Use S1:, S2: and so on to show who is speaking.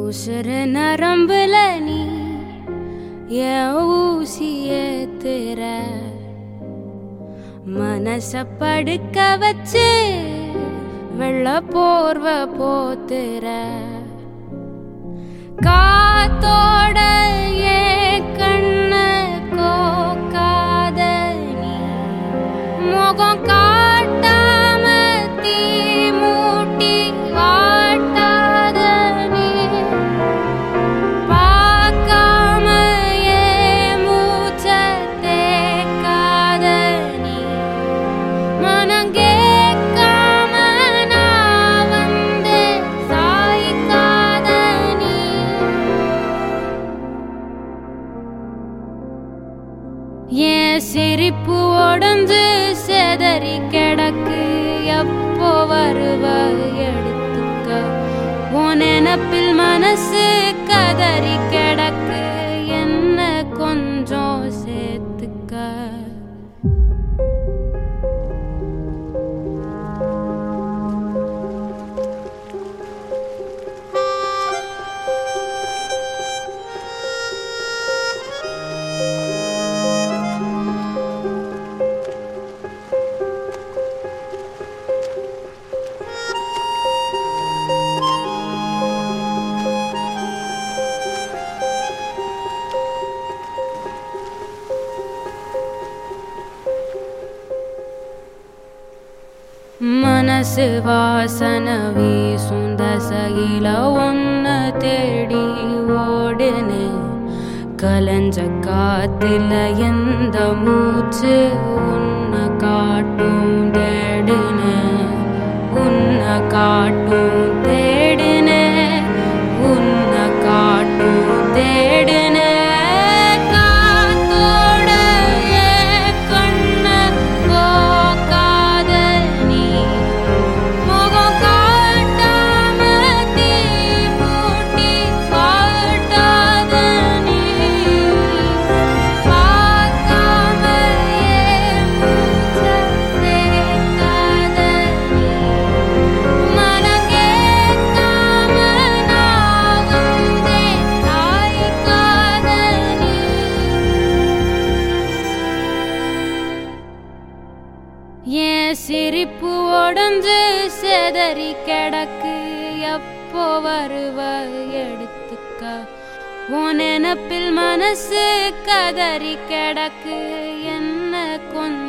S1: உசுறு நரம்புல நீ என் ஊசிய திற மனச படுக்க வச்சு வெள்ள போர்வ போத்துற காத்தோட ஏன் கண்ண கோக்காத நீ முகம் காட்டாம தீ மூட்டி வாட்டாத நீ பார்க்காம ஏன் மூச்ச தேக்காத நீ மனம் கேட்காம நான் வந்து சாய்க்காத நீ என் சிரிப்பு உடஞ்சு செதறி கிடக்கு எப்போ வருவ எடுத்துக்க உன் நினப்பில் மனசு கதறி கிடக்கு என்ன கொஞ்சம் சேர்த்துக்க மனசு வாசன வீசும் தசையில ஒன்ன தேடி ஓடுனு கலஞ்ச காத்துல எந்த மூச்சு உன்னை காட்டும் தேடுனு உன்னை காட்டும் தேடுனு உன்னை காட்டும் தேடுனு காத்தோட ஏன் கண்ண கோக்காத நீ முகம் காட்டாம தீ மூட்டி காட்டாத நீ பார்க்காம ஏன் மூச்ச தேக்காத நீ மனம் கேட்காம நான் வந்தேன் சாய்க்காத நீ என் சிரிப்பு உடஞ்சு செதறி கிடக்கு எப்போ வருவ எடுத்துக்க உன் நினப்பில் மனசு கதறி கிடக்கு என்ன கொஞ்சம்